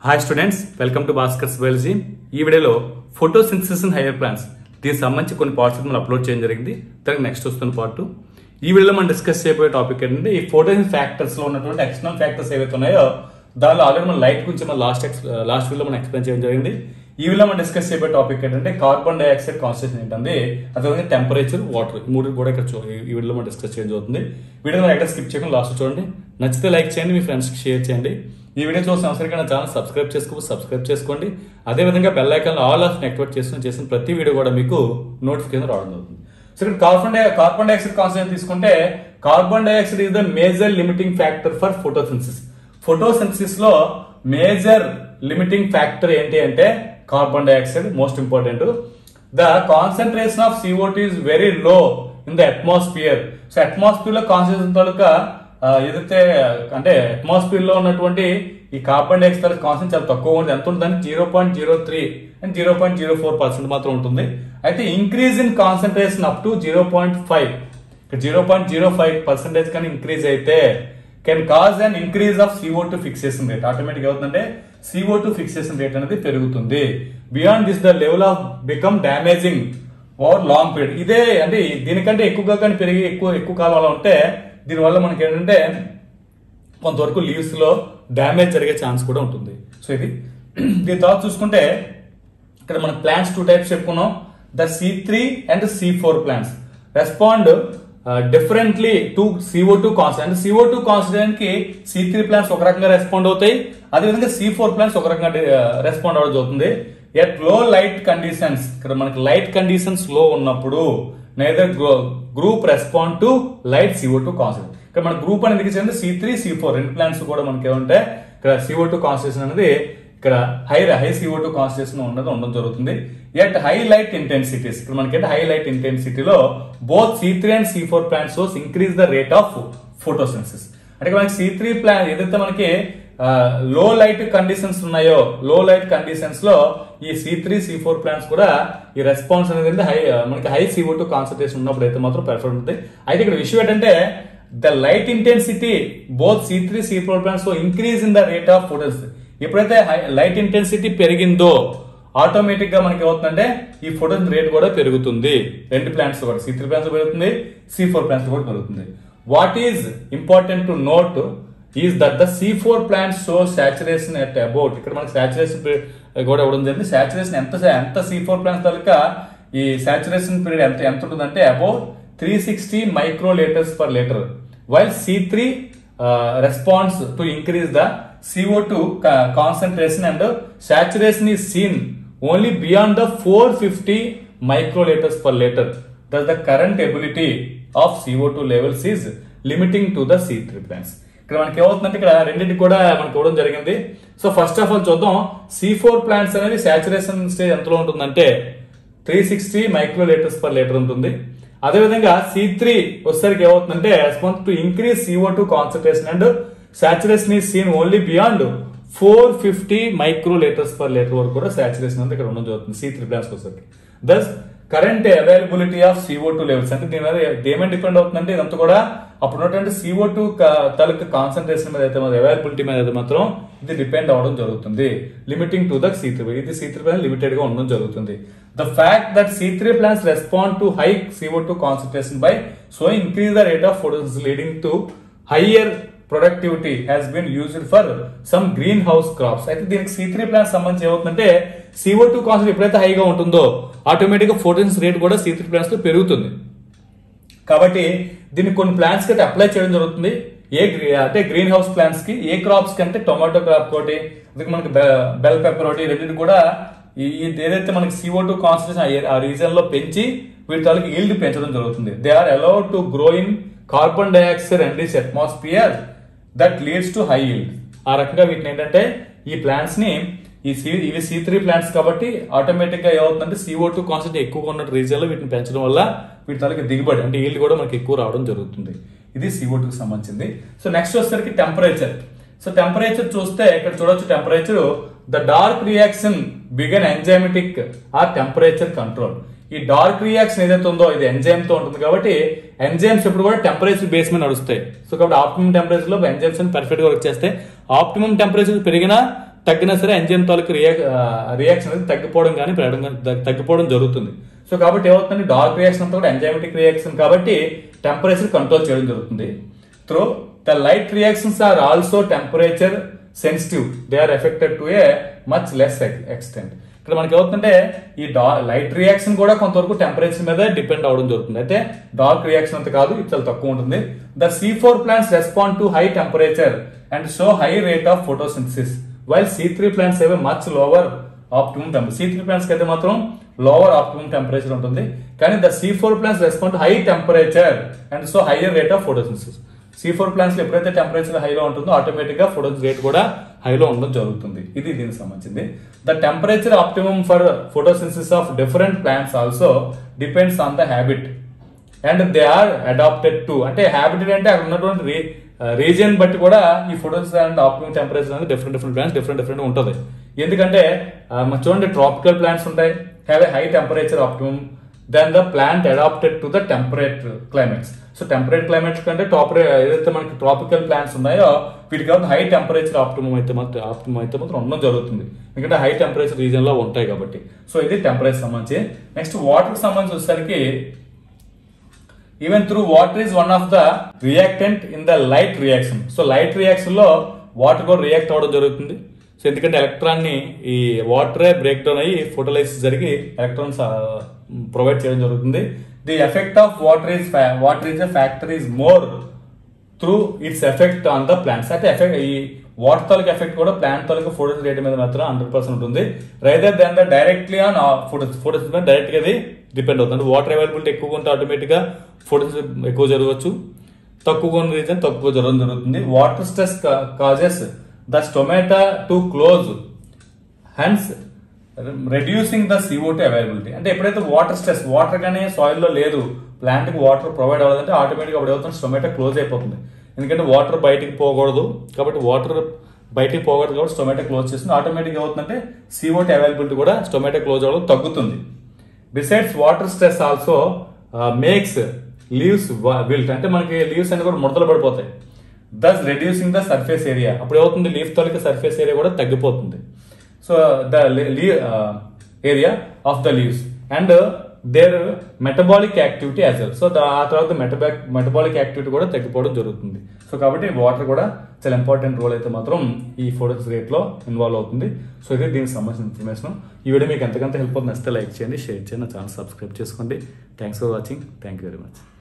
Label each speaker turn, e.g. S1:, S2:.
S1: hi students welcome to Bhaskar's biology ఈ వీడియోలో photosynthesis in higher plants దీనికి సంబంధించి కొన్ని పార్ట్స్ మనం అప్లోడ్ చేయడం జరిగింది దానికి నెక్స్ట్ వస్తున్న పార్ట్ ఈ వీడియోలో మనం డిస్కస్ చేయబోయే టాపిక్ ఏంటంటే ఈ ఫోటోసిన్ ఫ్యాక్టర్స్ లో ఉన్నటువంటి ఎక్స్టర్నల్ ఫ్యాక్టర్స్ ఏవైతే ఉన్నాయో దానిలో ఆల్రెడీ మన లైట్ గురించి మన లాస్ట్ లాస్ట్ వీడియోలో మనం ఎక్స్ప్లెయిన్ చేయడం జరిగింది ఈ వీడియోలో మనం డిస్కస్ చేయబోయే టాపిక్ ఏంటంటే కార్బన్ డైఆక్సైడ్ కాన్సన్ట్రేషన్ ఏంటంటే అదేవిధంగా టెంపరేచర్ వాటర్ ఈ మూడు కూడా ఇక్కడ చూ- ఈ వీడియోలో మనం డిస్కస్ చేయడం జరుగుతుంది వీడియో మనం ఎక్కడ స్కిప్ చేయకుండా లాస్ట్ చూడండి నచ్చితే లైక్ చేయండి మీ ఫ్రెండ్స్కి షేర్ చేయండి ఈ వీడియో చూసిన అవసరం కన్నా ఛానల్ సబ్స్క్రైబ్ చేసుకో సబ్స్క్రైబ్ చేసుకోండి అదేవిధంగా బెల్ ఐకాన్ ఆల్ ఆఫ్ నెట్వర్క్ చేసిన చేసిన ప్రతి వీడియో కూడా మీకు నోటిఫికేషన్ రావడం జరుగుతుంది సో ఇక్కడ కార్బన్ డై కార్బన్ డైఆక్సైడ్ కాన్సన్ట్రేషన్ తీసుకుంటే carbon dioxide is the major limiting factor for photosynthesis photosynthesis లో మేజర్ లిమిటింగ్ ఫ్యాక్టర్ ఏంటి అంటే carbon dioxide most important the concentration of CO2 is very low in the atmosphere so atmosphere లో concentration తాలూకా ఆ, ఏదైతే అంటే atmosphere లో ఉన్నటువంటి ఈ కార్బన్ డైఆక్సైడ్ కాన్సెంట్ చాలా తక్కువ ఉంటుంది ఎంత ఉంటుంది zero point zero three and zero point zero four percent మాత్రం ఉంటుంది అయితే increase in concentration up to zero point five ఇక్కడ zero point zero five percentage కానీ ఇంక్రీజ్ అయితే can cause and increase of C O two fixation rate automatic అవుతుందంటే C O two fixation rate అనేది పెరుగుతుంది beyond this the level of become damaging over long period ఇదే అంటే దీనికంటే ఎక్కువగా కానీ పెరిగి ఎక్కువ ఎక్కువ కాలం అలా ఉంటే దీనివల్ల మనకి ఏంటంటే కొంతవరకు లీవ్స్ లో డ్యామేజ్ జరిగే ఛాన్స్ కూడా ఉంటుంది సో ఇది దీని తర్వాత చూసుకుంటే ఇక్కడ మన ప్లాంట్స్ టూ టైప్స్ చెప్పుకున్నాం the C three and C four plants respond differently to C O two concentration అంటే సిఓ టూ కాన్సెంట్ కి సి త్రీ ప్లాంట్స్ ఒక రకంగా రెస్పాండ్ అవుతాయి అదేవిధంగా సి ఫోర్ ప్లాంట్స్ ఒక రకంగా రెస్పాండ్ అవ్వడం జరుగుతుంది ఎట్ లో లైట్ కండిషన్స్ ఇక్కడ మనకి లైట్ కండిషన్స్ లో ఉన్నప్పుడు neither group respond to light C O two concentration ఇక్కడ మన గ్రూప్ అనేది ఇచ్చింది సి త్రీ సి ఫోర్ రెండు ప్లాంట్స్ కూడా మనకి ఏమంటే ఇక్కడ సిఓ టూ కాన్సన్ట్రేషన్ అనేది ఇక్కడ high high C O two concentration ఉన్నది ఉండడం జరుగుతుంది ఎట్ హై లైట్ ఇంటెన్సిటీస్ ఇక్కడ మనకి హై లైట్ ఇంటెన్సిటీలో both C three and C four plants source increase the rate of photosynthesis అంటే ఇక్కడ మనకి సి త్రీ ప్లాన్ ఏదైతే మనకి లో లైట్ కండిషన్స్ ఉన్నాయో లో లైట్ కండిషన్స్ లో ఈ C three C four plants కూడా ఈ రెస్పాన్స్ అనేది హై మనకి హై సిఓ టూ కాన్సన్ట్రేషన్ ఉన్నప్పుడు అయితే మాత్రం పెర్ఫెక్ట్ ఉంటుంది అయితే ఇక్కడ విషయం ఏంటంటే the light intensity both C three C four plants so increase in the rate of photos ఎప్పుడైతే లైట్ ఇంటెన్సిటీ పెరిగిందో ఆటోమేటిక్ గా మనకి ఏమవుతుందంటే ఈ ఫోటోస్ రేట్ కూడా పెరుగుతుంది రెండు ప్లాంట్స్ కూడా సి త్రీ ప్లాంట్స్ పెరుగుతుంది సి ఫోర్ ప్లాంట్స్ కూడా పెరుగుతుంది what is important to note is that the C four plants show saturation at about ఇక్కడ మనకి సాచురేషన్ కూడా ఇవ్వడం జరిగింది సాచురేషన్ ఎంత ఎంత సి ఫోర్ ప్లాంట్స్ తాలూకా ఈ సాచురేషన్ పీరియడ్ ఎంత ఎంత ఉంటుందంటే about three sixty micro litres per litre while C three response to increase the C O two concentration and saturation is seen only beyond the four fifty micro litres per litre thus the current ability of C O two levels is limiting to the C three plants ఇక్కడ మనకి ఏమవుతుందంటే ఇక్కడ రెండింటికి కూడా మనకి ఇవ్వడం జరిగింది so first of all చూద్దాం సి ఫోర్ ప్లాంట్స్ అనేది సాచురేషన్ స్టేజ్ ఎంతలో ఉంటుందంటే three sixty micro litres per litre ఉంటుంది అదేవిధంగా సి త్రీ వచ్చేసరికి ఏమవుతుందంటే response to increase C O two concentration and saturation is seen only beyond four fifty micro litres per litre వరకు కూడా saturation అంతా ఇక్కడ ఉండడం జరుగుతుంది సి త్రీ ప్లాంట్స్ వచ్చేసరికి thus current availability of C O two levels అంటే దీని మీద దేమని డిపెండ్ అవుతుందంటే ఇదంతా కూడా అప్పుడు ఉన్నటువంటి సిఓ టూ తాలూకు కాన్సన్ట్రేషన్ మీద అయితే అవైలబిలిటీ మీద అయితే మాత్రం ఇది డిపెండ్ అవడం జరుగుతుంది limiting to the C three ఇది సి త్రీ ప్లాన్ లిమిటెడ్ గా ఉండడం జరుగుతుంది the fact that C three plants respond to high C O two concentration by so increase the rate of photos leading to higher productivity has been used for some greenhouse crops అయితే దీనికి C three plant సంబంధించి ఏమవుతుందంటే CO two consent ఎప్పుడైతే హైగా ఉంటుందో automatic గా photons rate కూడా C three plants లో పెరుగుతుంది కాబట్టి దీన్ని కొన్ని ప్లాంట్స్ కి అయితే అప్లై చేయడం జరుగుతుంది ఏ గ్రీ- అంటే గ్రీన్ హౌస్ ప్లాంట్స్ కి ఏ క్రాప్స్ కి అంటే టొమాటో క్రాప్ ఒకటి అందుకే మనకి బెల్ పెప్పర్ ఒకటి రెండింటి కూడా ఈ ఈ ఏదైతే మనకి సిఓ టూ కాన్సన్ట్రేషన్ ఆ రీజన్ లో పెంచి వీటి తాలూకు ఈల్డ్ పెంచడం జరుగుతుంది they are allowed to grow in carbon dioxide and this atmosphere that leads to high yield ఆ రకంగా వీటిని ఏంటంటే ఈ ప్లాంట్స్ ని ఈ సి ఇవి సి త్రీ ప్లాంట్స్ కాబట్టి ఆటోమేటిక్ గా ఏమవుతుందంటే సిఓ టూ కాన్సెంట్ ఎక్కువగా ఉన్న రీజియన్ లో వీటిని పెంచడం వల్ల వీటి తాలూకు దిగుబడి అంటే ఈల్డ్ కూడా మనకి ఎక్కువ రావడం జరుగుతుంది ఇది సిఓ టూకి సంబంధించింది సో నెక్స్ట్ వచ్చేసరికి టెంపరేచర్ సో టెంపరేచర్ చూస్తే ఇక్కడ చూడొచ్చు temperature the dark reaction begun enzymatic are temperature control ఈ డార్క్ రియాక్షన్ ఏదైతే ఉందో ఇది ఎంజైమ్ తో ఉంటుంది కాబట్టి ఎంజైమ్స్ ఎప్పుడు కూడా టెంపరేచర్ బేస్ మీద నడుస్తాయి సో కాబట్టి ఆప్టిమం టెంపరేచర్ లో ఎంజైమ్స్ పర్ఫెక్ట్ గా వర్క్ చేస్తే ఆప్టిమం టెంపరేచర్ పెరిగినా తగ్గినా సరే ఎంజైమ్ తాలూకు రియా రియాక్షన్ అనేది తగ్గిపోవడం కానీ పెరగడం కానీ తగ్గి- తగ్గిపోవడం జరుగుతుంది సో కాబట్టి ఏమవుతుంది డార్క్ రియాక్షన్ అంతా కూడా ఎంజైమెటిక్ రియాక్షన్ కాబట్టి టెంపరేచర్ కంట్రోల్ చేయడం జరుగుతుంది through the light reactions are also temperature sensitive they are effected to a much less extent ఇక్కడ మనకి ఏమవుతుందంటే ఈ డా లైట్ రియాక్షన్ కూడా కొంతవరకు టెంపరేచర్ మీద డిపెండ్ అవడం జరుగుతుంది అయితే డార్క్ రియాక్షన్ అంత కాదు ఇది చాలా తక్కువ ఉంటుంది the C four plants respond to high temperature and show high rate of photosynthesis while C three plants ఏవే much lower optimum temperature C three plants అయితే మాత్రం లోవర్ ఆప్టిమం టెంపరేచర్ ఉంటుంది కానీ the C four plants respond high temperature and so higher rate of photosynthesis C four plants ఎప్పుడైతే temperature హైలో ఉంటుందో automatic గా photos rate కూడా హైలో ఉండడం జరుగుతుంది ఇది దీనికి సంబంధించింది the temperature optimum for photosynthesis of different plants also depends on the habit and they are adapted to అంటే హ్యాబిటెడ్ అంటే అక్కడ ఉన్నటువంటి రీజియన్ బట్టి కూడా ఈ ఫోటోస్ అండ్ ఆప్టిమం టెంపరేచర్ అనేది different different plants different different ఉంటుంది ఎందుకంటే ఆ, మనం చూడండి ట్రాపికల్ ప్లాంట్స్ ఉంటాయి have a high temperature optimum than the plant adapted to the temperate climates so temperate climates కంటే టాప్ ఏదైతే మనకి ట్రాపికల్ ప్లాంట్స్ ఉన్నాయో వీటికి హై టెంపరేచర్ ఆప్టిమం అయితే మాత్రం ఆప్టిమం అయితే మాత్రం ఉండడం జరుగుతుంది ఎందుకంటే హై టెంపరేచర్ రీజన్ లో ఉంటాయి కాబట్టి సో ఇది టెంపరేచర్ సంబంధించి నెక్స్ట్ వాటర్ సంబంధించి వచ్చేసరికి even through water is one of the reactant in the light reaction so light reaction లో వాటర్ కూడా రియాక్ట్ అవ్వడం జరుగుతుంది సో ఎందుకంటే ఎలక్ట్రాన్ ని ఈ వాటరే బ్రేక్ డౌన్ అయ్యి ఫోటోలైసిస్ జరిగి ఎలక్ట్రాన్స్ ప్రొవైడ్ చేయడం జరుగుతుంది the effect of water is water is a factor is more through its effect on the plants అయితే ఎఫెక్ట్ ఈ వాటర్ తాలూకు ఎఫెక్ట్ కూడా ప్లాంట్ తాలూకు ఫోటోస్ రేట్ మీద మాత్రం హండ్రెడ్ పర్సెంట్ ఉంటుంది rather than the directly on photos photos మీద direct గా అది డిపెండ్ అవుతుంది వాటర్ అవైలబిలిటీ ఎక్కువగా ఉంటే ఆటోమేటిక్ గా ఫోటోస్ ఎక్కువ జరగవచ్చు తక్కువగా ఉన్న రీజన్ తక్కువ జరగడం జరుగుతుంది water stress causes the stomata to close hence reducing the CO2 availability అంటే ఎప్పుడైతే వాటర్ స్ట్రెస్ వాటర్ కానీ సాయిల్ లో లేదు ప్లాంట్ కి వాటర్ ప్రొవైడ్ అవ్వదంటే ఆటోమేటిక్ అప్పుడు ఏమవుతుంది టొమాటో క్లోజ్ అయిపోతుంది ఎందుకంటే వాటర్ బయటికి పోకూడదు కాబట్టి వాటర్ బయటికి పోకూడదు కాబట్టి టొమాటో క్లోజ్ చేస్తుంది ఆటోమేటిక్ ఏమవుతుందంటే CO2 అవైలబిలిటీ కూడా టొమాటో క్లోజ్ అవ్వడం తగ్గుతుంది besides water stress also makes leaves wilt అంటే మనకి లీవ్స్ అన్ని కూడా ముడతలు పడిపోతాయి thus reducing the surface area అప్పుడు ఏమవుతుంది లీఫ్ తాలూకా సర్ఫేస్ ఏరియా కూడా తగ్గిపోతుంది so the area of the leaves and their metabolic activity as well so ఆ తర్వాత మెటబాక్ మెటబాలిక్ యాక్టివిటీ కూడా తగ్గిపోవడం జరుగుతుంది సో కాబట్టి వాటర్ కూడా చాలా ఇంపార్టెంట్ రోల్ అయితే మాత్రం ఈ ఫోటోస్ రేట్ లో ఇన్వాల్వ్ అవుతుంది సో ఇది దీనికి సంబంధించిన ఇన్ఫర్మేషన్ ఈ వీడియో మీకు ఎంతకంత హెల్ప్ అవుతుంది నచ్చితే లైక్ చేయండి షేర్ చేయండి నా ఛానల్ సబ్స్క్రైబ్ చేసుకోండి thanks for watching thank you very much